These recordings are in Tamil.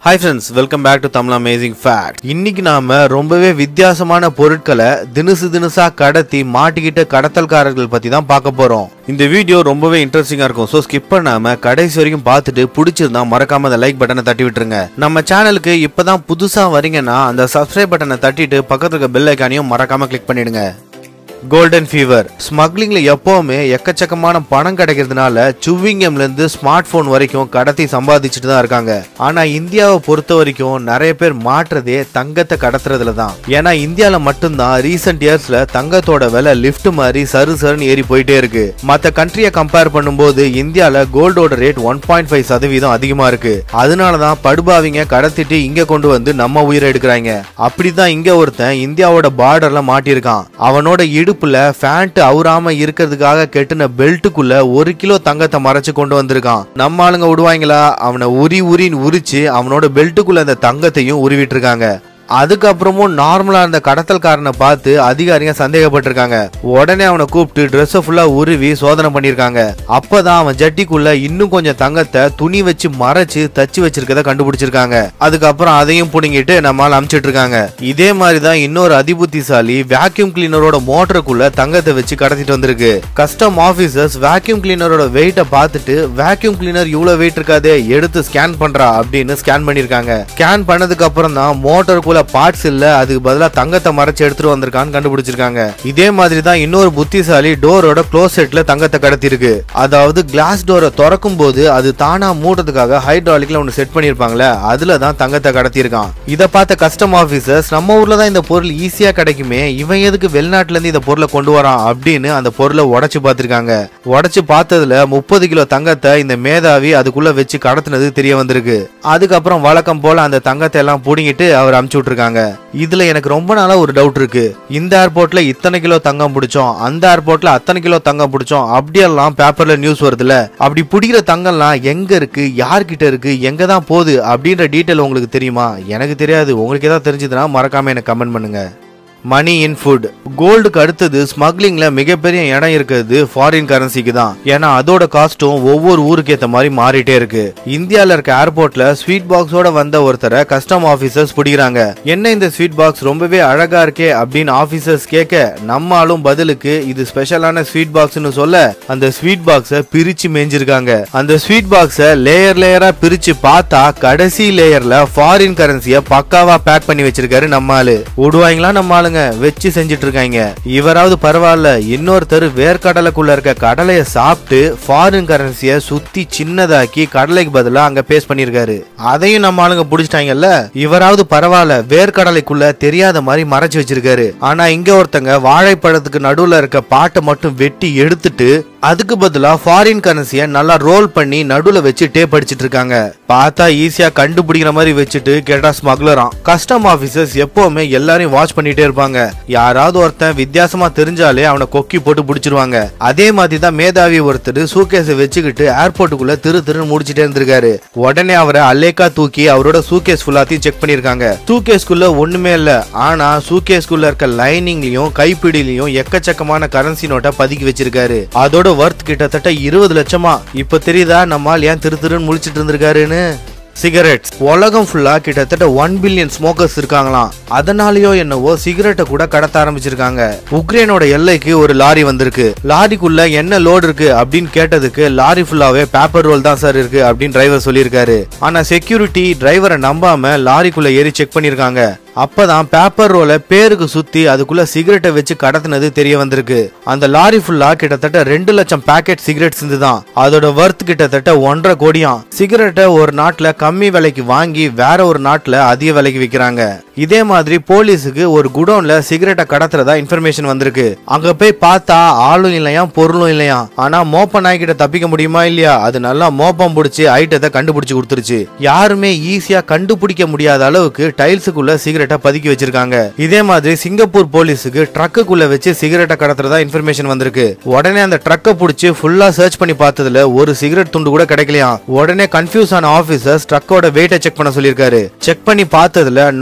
hi friends welcome back to Tamil amazing fact இன்னைக்கு நாம ரொம்பவே வித்தியாசமான பொருட்களை தினுசு தினுசா கடத்தி மாட்டிக்கிட்ட கடத்தல்காரர்கள் பத்தி தான் பார்க்க போறோம் இந்த வீடியோ ரொம்பவே இன்ட்ரெஸ்டிங்கா இருக்கும் ஸோ ஸ்கிப் பண்ணாம கடைசி வரைக்கும் பார்த்துட்டு பிடிச்சிருந்தா மறக்காம அந்த லைக் பட்டனை தட்டி விட்டுருங்க நம்ம சேனலுக்கு இப்பதான் புதுசா வரீங்கன்னா அந்த சப்ஸ்கிரைப் பட்டனை தட்டிட்டு பக்கத்துல இருக்க பெல் ஐக்கானையும் மறக்காம கிளிக் பண்ணிடுங்க கோல்டன் ஃபீவர் ஸ்மக்லிங்ல எப்பவுமே எக்கச்சக்கமான பணம் கிடைக்கிறதுனால சுவிங்கம்ல இருந்து ஸ்மார்ட் போன் வரைக்கும் கடத்தி சம்பாதிச்சுட்டு தான் இருக்காங்க ஆனா இந்தியாவை பொறுத்த வரைக்கும் நிறைய பேர் மாற்றுறதே தங்கத்தை கடத்துறதுல தான் ஏன்னா இந்தியால மட்டும்தான் ரீசெண்ட் இயர்ஸ்ல தங்கத்தோட விலை லிஃப்ட் மாதிரி சரு சருன்னு ஏறி போயிட்டே இருக்கு மத்த கண்ட்ரியை கம்பேர் பண்ணும்போது இந்தியால கோல்டோட ரேட் ஒன் பாயிண்ட் ஃபைவ் சதவீதம் அதிகமா இருக்கு அதனாலதான் படுபாவிங்க கடத்திட்டு இங்க கொண்டு வந்து நம்ம உயிரை எடுக்கிறாங்க அப்படிதான் இங்க ஒருத்தன் இந்தியாவோட பார்டர்ல மாட்டியிருக்கான் அவனோட இடுப்புல ஃபேண்ட் அவுறாம இருக்கிறதுக்காக கெட்டின பெல்ட்டுக்குள்ள ஒரு கிலோ தங்கத்தை மறைச்சு கொண்டு வந்திருக்கான் நம்ம ஆளுங்க விடுவாங்களா அவனை உரி உரின்னு உரிச்சு அவனோட பெல்ட்டுக்குள்ள அந்த தங்கத்தையும் உருவிட்டு இருக்காங்க அதுக்கப்புறமும் நார்மலா இருந்த கடத்தல்காரனை பார்த்து அதிகாரிங்க சந்தேகப்பட்டிருக்காங்க உடனே அவனை கூப்பிட்டு ட்ரெஸ்ஸை ஃபுல்லா உருவி சோதனை பண்ணிருக்காங்க அப்பதான் அவன் ஜட்டிக்குள்ள இன்னும் கொஞ்சம் தங்கத்தை துணி வச்சு மறைச்சு தச்சு வச்சிருக்கத கண்டுபிடிச்சிருக்காங்க அதுக்கப்புறம் அதையும் புடுங்கிட்டு நம்மால் அமுச்சிட்டு இருக்காங்க இதே மாதிரி தான் இன்னொரு அதிபுத்திசாலி வேக்யூம் கிளீனரோட மோட்டருக்குள்ள தங்கத்தை வச்சு கடத்திட்டு வந்திருக்கு கஸ்டம் ஆபீசர்ஸ் வேக்யூம் கிளீனரோட வெயிட்டை பார்த்துட்டு வேக்யூம் கிளீனர் இவ்வளவு வெயிட் இருக்காதே எடுத்து ஸ்கேன் பண்றா அப்படின்னு ஸ்கேன் பண்ணிருக்காங்க ஸ்கேன் பண்ணதுக்கு அப்புறம் தான் மோட்டருக்குள்ள பார்ட்ஸ் இல்ல அதுக்கு பதிலா தங்கத்தை மறைச்சு எடுத்துட்டு வந்திருக்கான்னு கண்டுபிடிச்சிருக்காங்க இதே மாதிரி தான் இன்னொரு புத்திசாலி டோரோட க்ளோஸ் செட்ல தங்கத்தை கடத்திருக்கு அதாவது கிளாஸ் டோரை திறக்கும் போது அது தானா மூடுறதுக்காக ஹைட்ராலிக்ல ஒன்னு செட் பண்ணிருப்பாங்களே அதுல தான் தங்கத்தை கடத்திருக்கான் இத பார்த்த கஸ்டம் ஆபீசர்ஸ் நம்ம ஊர்ல தான் இந்த பொருள் ஈஸியா கிடைக்குமே இவன் எதுக்கு வெளிநாட்டுல இருந்து இந்த பொருளை கொண்டு வரான் அப்படின்னு அந்த பொருளை உடைச்சு பார்த்திருக்காங்க உடைச்சு பார்த்ததுல முப்பது கிலோ தங்கத்தை இந்த மேதாவி அதுக்குள்ள வச்சு கடத்தினது தெரிய வந்திருக்கு அதுக்கப்புறம் வழக்கம் போல அந்த தங்கத்தை எல்லாம் புடுங்கிட்டு அவர் அமுச்சு விட்டுருக்காங்க இதுல எனக்கு ரொம்ப நாளா ஒரு டவுட் இருக்கு இந்த ஏர்போர்ட்ல இத்தனை கிலோ தங்கம் பிடிச்சோம் அந்த ஏர்போர்ட்ல அத்தனை கிலோ தங்கம் பிடிச்சோம் அப்படியெல்லாம் பேப்பர்ல நியூஸ் வருதுல அப்படி பிடிக்கிற தங்கம்லாம் எங்க இருக்கு யார்கிட்ட இருக்கு எங்க தான் போகுது அப்படின்ற டீட்டெயில் உங்களுக்கு தெரியுமா எனக்கு தெரியாது உங்களுக்கு ஏதாவது தெரிஞ்சதுன்னா மறக்காம எனக்கு கமெண்ட் பண்ணுங்க மணி இன் ஃபுட் கோல்டுக்கு அடுத்தது ஸ்மக்லிங்ல மிகப்பெரிய இடம் இருக்கிறது ஃபாரின் கரன்சிக்கு தான் ஏன்னா அதோட காஸ்ட்டும் ஒவ்வொரு ஊருக்கு ஏத்த மாதிரி மாறிட்டே இருக்கு இந்தியால இருக்க ஏர்போர்ட்ல ஸ்வீட் பாக்ஸோட வந்த ஒருத்தரை கஸ்டம் ஆபீசர்ஸ் பிடிக்கிறாங்க என்ன இந்த ஸ்வீட் பாக்ஸ் ரொம்பவே அழகா இருக்கே அப்படின்னு ஆபீசர்ஸ் கேட்க நம்மாலும் பதிலுக்கு இது ஸ்பெஷலான ஸ்வீட் பாக்ஸ்னு சொல்ல அந்த ஸ்வீட் பாக்ஸ பிரிச்சு மேஞ்சிருக்காங்க அந்த ஸ்வீட் பாக்ஸ லேயர் லேயரா பிரிச்சு பார்த்தா கடைசி லேயர்ல ஃபாரின் கரன்சிய பக்காவா பேக் பண்ணி வச்சிருக்காரு நம்ம ஆளு விடுவாங்களா நம்ம ஆளுங்க வச்சு செஞ்சுட்டு இருக்காங்க இவராவது பரவாயில்ல இன்னொருத்தர் வேர்க்கடலைக்குள்ள இருக்க கடலையை சாப்பிட்டு ஃபாரின் கரன்சிய சுத்தி சின்னதாக்கி கடலைக்கு பதிலா அங்க பேஸ்ட் பண்ணிருக்காரு அதையும் நம்ம ஆளுங்க புடிச்சிட்டாங்கல்ல இவராவது பரவாயில்ல வேர்க்கடலைக்குள்ள தெரியாத மாதிரி மறைச்சு வச்சிருக்காரு ஆனா இங்க ஒருத்தங்க வாழைப்பழத்துக்கு நடுவுல இருக்க பாட்டை மட்டும் வெட்டி எடுத்துட்டு அதுக்கு பதிலா ஃபாரின் கரன்சியை நல்லா ரோல் பண்ணி நடுவுல வச்சு டேப் அடிச்சிட்டு இருக்காங்க பார்த்தா ஈஸியா கண்டுபிடிக்கிற மாதிரி வச்சுட்டு கேட்டா ஸ்மக்லராம் கஸ்டம் ஆபீசர்ஸ் எப்பவுமே எல்லாரையும் வாட்ச் பண்ணிட்டே இருப்பாங்க யாராவது ஒருத்தன் வித்தியாசமா தெரிஞ்சாலே அவனை கொக்கி போட்டு பிடிச்சிருவாங்க அதே மாதிரி தான் மேதாவி ஒருத்தர் சூகேஸை வச்சுக்கிட்டு ஏர்போர்ட்டுக்குள்ள திரு திரு முடிச்சிட்டே இருந்திருக்காரு உடனே அவரை அல்லேக்கா தூக்கி அவரோட சூகேஸ் ஃபுல்லாத்தையும் செக் பண்ணிருக்காங்க சூகேஸ்குள்ள ஒண்ணுமே இல்ல ஆனா சூகேஸ்குள்ள இருக்க லைனிங்லயும் கைப்பிடிலையும் எக்கச்சக்கமான கரன்சி நோட்டை பதுக்கி வச்சிருக்காரு அதோட ஒர்த் கிட்டத்தட்ட இருபது லட்சமா இப்ப தெரியுதா நம்மால் ஏன் திரு திருன்னு முழிச்சிட்டு இருந்திருக்காருன்னு சிகரெட்ஸ் உலகம் ஃபுல்லா கிட்டத்தட்ட ஒன் பில்லியன் ஸ்மோக்கர்ஸ் இருக்காங்களாம் அதனாலயோ என்னவோ சிகரெட்டை கூட கடத்த ஆரம்பிச்சிருக்காங்க உக்ரைனோட எல்லைக்கு ஒரு லாரி வந்திருக்கு லாரிக்குள்ள என்ன லோடு இருக்கு அப்படின்னு கேட்டதுக்கு லாரி ஃபுல்லாவே பேப்பர் ரோல் தான் சார் இருக்கு அப்படின்னு டிரைவர் சொல்லியிருக்காரு ஆனா செக்யூரிட்டி டிரைவரை நம்பாம லாரிக்குள்ள ஏறி செக் பண்ணிருக்காங்க அப்பதான் பேப்பர் ரோலை பேருக்கு சுத்தி அதுக்குள்ள சிகரெட்டை வச்சு கடத்தினது தெரிய வந்திருக்கு அந்த லாரி ஃபுல்லா கிட்டத்தட்ட ரெண்டு லட்சம் பேக்கெட் சிகரெட்ஸ் இருந்துதான் அதோட வர்த் கிட்டத்தட்ட ஒன்றரை கோடியாம் சிகரெட்டை ஒரு நாட்டுல கம்மி விலைக்கு வாங்கி வேற ஒரு நாட்டுல அதிக விலைக்கு விக்கிறாங்க இதே மாதிரி போலீஸுக்கு ஒரு குடோன்ல சிகரெட்டை கடத்துறதா இன்ஃபர்மேஷன் வந்திருக்கு அங்க போய் பார்த்தா ஆளும் இல்லையா பொருளும் இல்லையா ஆனா மோப்ப நாய்கிட்ட தப்பிக்க முடியுமா இல்லையா அது நல்லா மோப்பம் பிடிச்சி ஐட்டத்தை கண்டுபிடிச்சு கொடுத்துருச்சு யாருமே ஈஸியா கண்டுபிடிக்க முடியாத அளவுக்கு டைல்ஸுக்குள்ள சிகரெட் சிகரெட்டை பதுக்கி வச்சிருக்காங்க இதே மாதிரி சிங்கப்பூர் போலீஸுக்கு ட்ரக்குக்குள்ள வச்சு சிகரெட்டை கடத்துறதா இன்ஃபர்மேஷன் வந்திருக்கு உடனே அந்த ட்ரக்கை பிடிச்சி ஃபுல்லா சர்ச் பண்ணி பார்த்ததுல ஒரு சிகரெட் துண்டு கூட கிடைக்கலையாம் உடனே கன்ஃபியூஸ் ஆன ஆபீசர்ஸ் ட்ரக்கோட வெயிட்டை செக் பண்ண சொல்லியிருக்காரு செக் பண்ணி பார்த்ததுல நார்மலா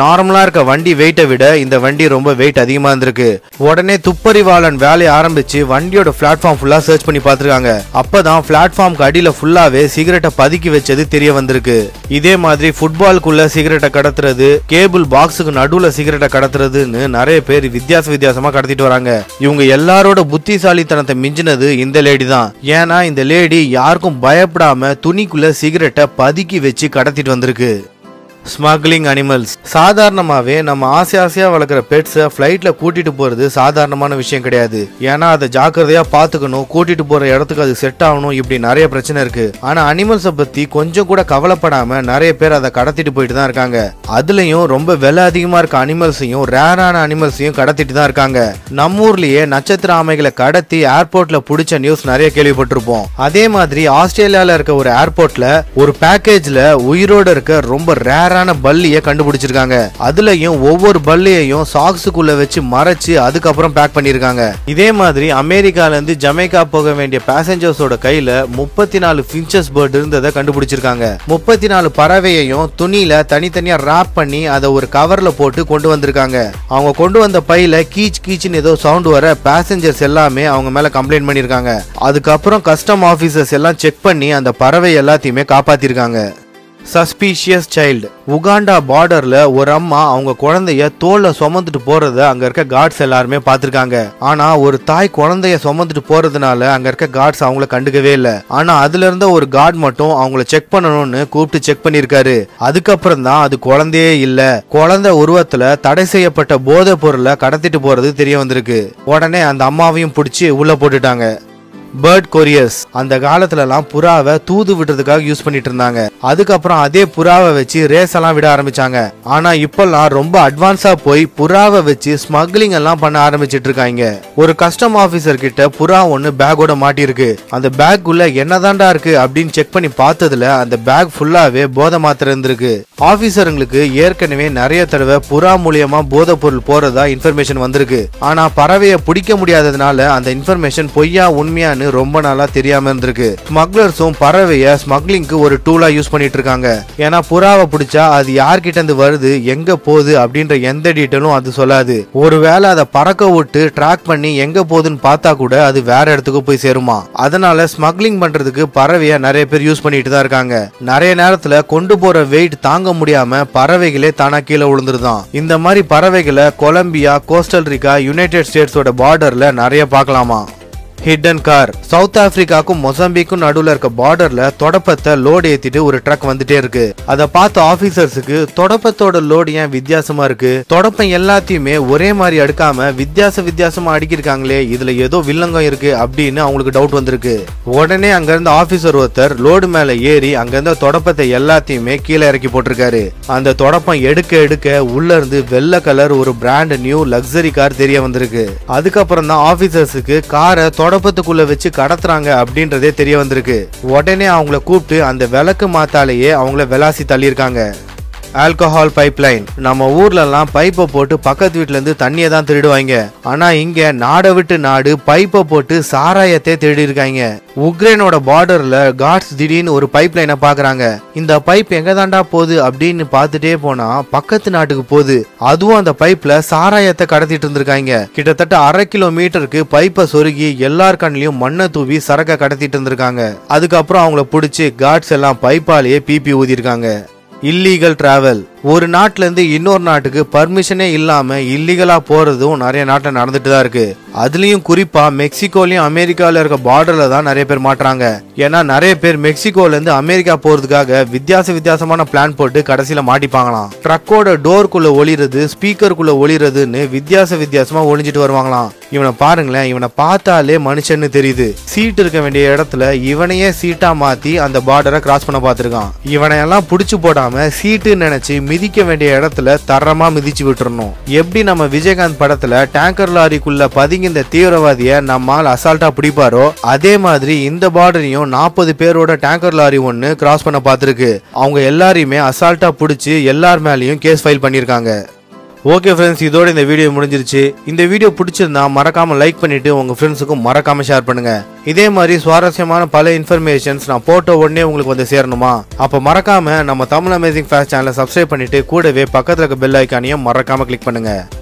இருக்க வண்டி வெயிட்டை விட இந்த வண்டி ரொம்ப வெயிட் அதிகமா இருந்திருக்கு உடனே துப்பறிவாளன் வேலையை ஆரம்பிச்சு வண்டியோட பிளாட்ஃபார்ம் ஃபுல்லா சர்ச் பண்ணி பார்த்திருக்காங்க அப்பதான் பிளாட்ஃபார்ம்க்கு அடியில ஃபுல்லாவே சிகரெட்டை பதுக்கி வச்சது தெரிய வந்திருக்கு இதே மாதிரி ஃபுட்பாலுக்குள்ள சிகரெட்டை கடத்துறது கேபிள் பாக்ஸுக்கு நடுவுல சிகரெட்டை கடத்துறதுன்னு நிறைய பேர் வித்தியாச வித்தியாசமா கடத்திட்டு வராங்க இவங்க எல்லாரோட புத்திசாலித்தனத்தை மிஞ்சினது இந்த லேடி தான் ஏன்னா இந்த லேடி யாருக்கும் பயப்படாம துணிக்குள்ள சிகரெட்டை பதுக்கி வச்சு கடத்திட்டு வந்திருக்கு ஸ்மக்லிங் அனிமல்ஸ் சாதாரணமாகவே நம்ம ஆசை ஆசையாக வளர்க்குற பெட்ஸை ஃப்ளைட்டில் கூட்டிட்டு போகிறது சாதாரணமான விஷயம் கிடையாது ஏன்னா அதை ஜாக்கிரதையாக பார்த்துக்கணும் கூட்டிட்டு போகிற இடத்துக்கு அது செட் ஆகணும் இப்படி நிறைய பிரச்சனை இருக்கு ஆனால் அனிமல்ஸை பற்றி கொஞ்சம் கூட கவலைப்படாமல் நிறைய பேர் அதை கடத்திட்டு போயிட்டு தான் இருக்காங்க அதுலேயும் ரொம்ப விலை அதிகமாக இருக்க அனிமல்ஸையும் ரேரான அனிமல்ஸையும் கடத்திட்டு தான் இருக்காங்க நம்ம ஊர்லயே நட்சத்திர ஆமைகளை கடத்தி ஏர்போர்ட்ல பிடிச்ச நியூஸ் நிறைய கேள்விப்பட்டிருப்போம் அதே மாதிரி ஆஸ்திரேலியால இருக்க ஒரு ஏர்போர்ட்ல ஒரு பேக்கேஜ்ல உயிரோட இருக்க ரொம்ப ரேரான பல்லிய கண்டுபிடிச்சிருக்காங்க அதுலயும் ஒவ்வொரு பல்லியையும் சாக்ஸுக்குள்ள வச்சு மறைச்சு அதுக்கப்புறம் பேக் பண்ணிருக்காங்க இதே மாதிரி அமெரிக்கால இருந்து ஜமைக்கா போக வேண்டிய பேசஞ்சர்ஸோட கையில முப்பத்தி நாலு ஃபின்ச்சஸ் பேர்ட் இருந்ததை கண்டுபிடிச்சிருக்காங்க முப்பத்தி நாலு பறவையையும் துணியில தனித்தனியா ராப் பண்ணி அதை ஒரு கவர்ல போட்டு கொண்டு வந்திருக்காங்க அவங்க கொண்டு வந்த பையில கீச் கீச்சுன்னு ஏதோ சவுண்ட் வர பேசஞ்சர்ஸ் எல்லாமே அவங்க மேல கம்ப்ளைண்ட் பண்ணிருக்காங்க அதுக்கப்புறம் கஸ்டம் ஆபீசர்ஸ் எல்லாம் செக் பண்ணி அந்த பறவை எல்லாத்தையுமே காப்பாத்திருக்காங்க சஸ்பீஷியஸ் சைல்டு உகாண்டா பார்டர்ல ஒரு அம்மா அவங்க குழந்தைய தோல்ல சுமந்துட்டு போறத அங்க இருக்க கார்ட்ஸ் எல்லாருமே பார்த்திருக்காங்க ஆனா ஒரு தாய் குழந்தைய சுமந்துட்டு போறதுனால அங்க இருக்க கார்ட்ஸ் அவங்கள கண்டுக்கவே இல்ல ஆனா அதுல இருந்த ஒரு கார்டு மட்டும் அவங்கள செக் பண்ணணும்னு கூப்பிட்டு செக் பண்ணிருக்காரு அதுக்கப்புறம் தான் அது குழந்தையே இல்ல குழந்தை உருவத்துல தடை செய்யப்பட்ட போதைப் பொருளை கடத்திட்டு போறது தெரிய வந்திருக்கு உடனே அந்த அம்மாவையும் பிடிச்சி உள்ள போட்டுட்டாங்க பேர்ட் கொரியர்ஸ் அந்த காலத்துலலாம் புறாவை தூது விடுறதுக்காக யூஸ் பண்ணிட்டு இருந்தாங்க அதுக்கப்புறம் அதே புறாவை வச்சு ரேஸ் எல்லாம் விட ஆரம்பிச்சாங்க ஆனா இப்பெல்லாம் ரொம்ப அட்வான்ஸா போய் புறாவை வச்சு ஸ்மக்லிங் எல்லாம் பண்ண ஆரம்பிச்சிட்டு இருக்காங்க ஒரு கஸ்டம் ஆபீசர் கிட்ட புறா ஒன்னு பேக்கோட மாட்டியிருக்கு அந்த பேக் உள்ள என்னதான்டா இருக்கு அப்படின்னு செக் பண்ணி பார்த்ததுல அந்த பேக் ஃபுல்லாவே போதை மாத்திரை இருந்திருக்கு ஆபீசருங்களுக்கு ஏற்கனவே நிறைய தடவை புறா மூலியமா போதை பொருள் போறதா இன்ஃபர்மேஷன் வந்திருக்கு ஆனா பறவையை பிடிக்க முடியாததுனால அந்த இன்ஃபர்மேஷன் பொய்யா உண்மையான்னு ரொம்ப நாளா தெரியாம இருந்திருக்கு ஸ்மக்லர்ஸும் பறவைய ஸ்மக்லிங்க்கு ஒரு டூலா யூஸ் பண்ணிட்டு இருக்காங்க ஏன்னா புறாவை பிடிச்சா அது யார்கிட்ட இருந்து வருது எங்க போகுது அப்படின்ற எந்த டீட்டெயிலும் அது சொல்லாது ஒருவேளை அதை பறக்க விட்டு ட்ராக் பண்ணி எங்க போகுதுன்னு பார்த்தா கூட அது வேற இடத்துக்கு போய் சேருமா அதனால ஸ்மக்லிங் பண்றதுக்கு பறவைய நிறைய பேர் யூஸ் பண்ணிட்டு தான் இருக்காங்க நிறைய நேரத்துல கொண்டு போற வெயிட் தாங்க முடியாம பறவைகளே தானா கீழே விழுந்துருதான் இந்த மாதிரி பறவைகளை கொலம்பியா கோஸ்டல் ரிகா யுனைடெட் ஸ்டேட்ஸோட பார்டர்ல நிறைய பார்க்கலாமா ஹிடன் கார் சவுத் ஆப்பிரிக்காக்கும் மொசாம்பிக்கும் நடுவுல இருக்க பார்டர்ல தொடப்பத்தை லோடு ஏத்திட்டு ஒரு ட்ரக் வந்துட்டே இருக்கு அதை பார்த்த ஆபீசர்ஸுக்கு தொடப்பத்தோட லோடு ஏன் வித்தியாசமா இருக்கு தொடப்பம் எல்லாத்தையுமே ஒரே மாதிரி அடுக்காம வித்தியாச வித்தியாசமா அடுக்கியிருக்காங்களே இதுல ஏதோ வில்லங்கம் இருக்கு அப்படின்னு அவங்களுக்கு டவுட் வந்திருக்கு உடனே அங்க இருந்த ஆபீசர் ஒருத்தர் லோடு மேல ஏறி அங்க இருந்த தொடப்பத்தை எல்லாத்தையுமே கீழே இறக்கி போட்டிருக்காரு அந்த தொடப்பம் எடுக்க எடுக்க உள்ள இருந்து வெள்ளை கலர் ஒரு பிராண்ட் நியூ லக்ஸரி கார் தெரிய வந்திருக்கு அதுக்கப்புறம் தான் ஆபீசர்ஸுக்கு காரை தொடப்பத்துக்குள்ள வச்சு கடத்துறாங்க அப்படின்றதே தெரிய வந்திருக்கு உடனே அவங்கள கூப்பிட்டு அந்த விளக்கு மாத்தாலேயே அவங்கள விளாசி தள்ளியிருக்காங்க ஆல்கஹால் பைப்லைன் நம்ம ஊர்லலாம் பைப்பை போட்டு பக்கத்து வீட்ல இருந்து தண்ணியை தான் திருடுவாங்க ஆனா இங்க நாடை விட்டு நாடு பைப்பை போட்டு சாராயத்தை திருடி இருக்காங்க உக்ரைனோட பார்டர்ல காட்ஸ் திடீர்னு ஒரு பைப் லைனை பாக்குறாங்க இந்த பைப் எங்க தாண்டா போகுது அப்படின்னு பார்த்துட்டே போனா பக்கத்து நாட்டுக்கு போகுது அதுவும் அந்த பைப்ல சாராயத்தை கடத்திட்டு இருந்திருக்காங்க கிட்டத்தட்ட அரை கிலோமீட்டருக்கு பைப்பை சொருகி எல்லார் கண்ணிலையும் மண்ணை தூவி சரக்கை கடத்திட்டு இருந்திருக்காங்க அதுக்கப்புறம் அவங்கள பிடிச்சி காட்ஸ் எல்லாம் பைப்பாலேயே பிபி ஊதிருக்காங்க இல்லீகல் டிராவல் ஒரு நாட்டுல இருந்து இன்னொரு நாட்டுக்கு பர்மிஷனே இல்லாம இல்லீகலா போறதும் நிறைய நாட்டில் நடந்துட்டு தான் இருக்கு அதுலயும் குறிப்பா மெக்சிகோலயும் அமெரிக்கால இருக்க பார்டர்ல தான் நிறைய பேர் மாட்டுறாங்க ஏன்னா நிறைய பேர் மெக்சிகோல இருந்து அமெரிக்கா போறதுக்காக வித்தியாச வித்தியாசமான பிளான் போட்டு கடைசியில மாட்டிப்பாங்களாம் ட்ரக்கோட டோருக்குள்ள ஒளிறது ஸ்பீக்கருக்குள்ள ஒளிறதுன்னு வித்தியாச வித்தியாசமா ஒளிஞ்சிட்டு வருவாங்களாம் இவனை பாருங்களேன் இவனை பார்த்தாலே மனுஷன்னு தெரியுது சீட் இருக்க வேண்டிய இடத்துல இவனையே சீட்டா மாத்தி அந்த பார்டரை கிராஸ் பண்ண பார்த்திருக்கான் இவனை எல்லாம் புடிச்சு போடாம சீட்டு நினைச்சு மிதிக்க வேண்டிய இடத்துல தரமா மிதிச்சு விட்டுறணும் எப்படி நம்ம விஜயகாந்த் படத்துல டேங்கர் லாரிக்குள்ள பதுங்கி இந்த தீவிரவாதிய நம்மால் அசால்ட்டா பிடிப்பாரோ அதே மாதிரி இந்த பார்டரையும் நாற்பது பேரோட டேங்கர் லாரி ஒன்னு கிராஸ் பண்ண பார்த்திருக்கு அவங்க எல்லாரையுமே அசால்ட்டா பிடிச்சி எல்லார் மேலயும் கேஸ் ஃபைல் பண்ணியிருக்காங்க ஓகே ஃப்ரெண்ட்ஸ் இதோட இந்த வீடியோ முடிஞ்சிருச்சு இந்த வீடியோ பிடிச்சிருந்தா மறக்காம லைக் பண்ணிட்டு உங்க ஃப்ரெண்ட்ஸுக்கும் மறக்காம ஷேர் பண்ணுங்க இதே மாதிரி சுவாரஸ்யமான பல இன்ஃபர்மேஷன்ஸ் நான் போட்ட உடனே உங்களுக்கு வந்து சேரணுமா அப்ப மறக்காம நம்ம தமிழ் அமேசிங் ஃபேஸ்ட் சேனலை சப்ஸ்கிரைப் பண்ணிட்டு கூடவே பக்கத்துல இருக்க பெல் ஐக்கானையும் மறக்காம கிளிக் பண்ணுங்க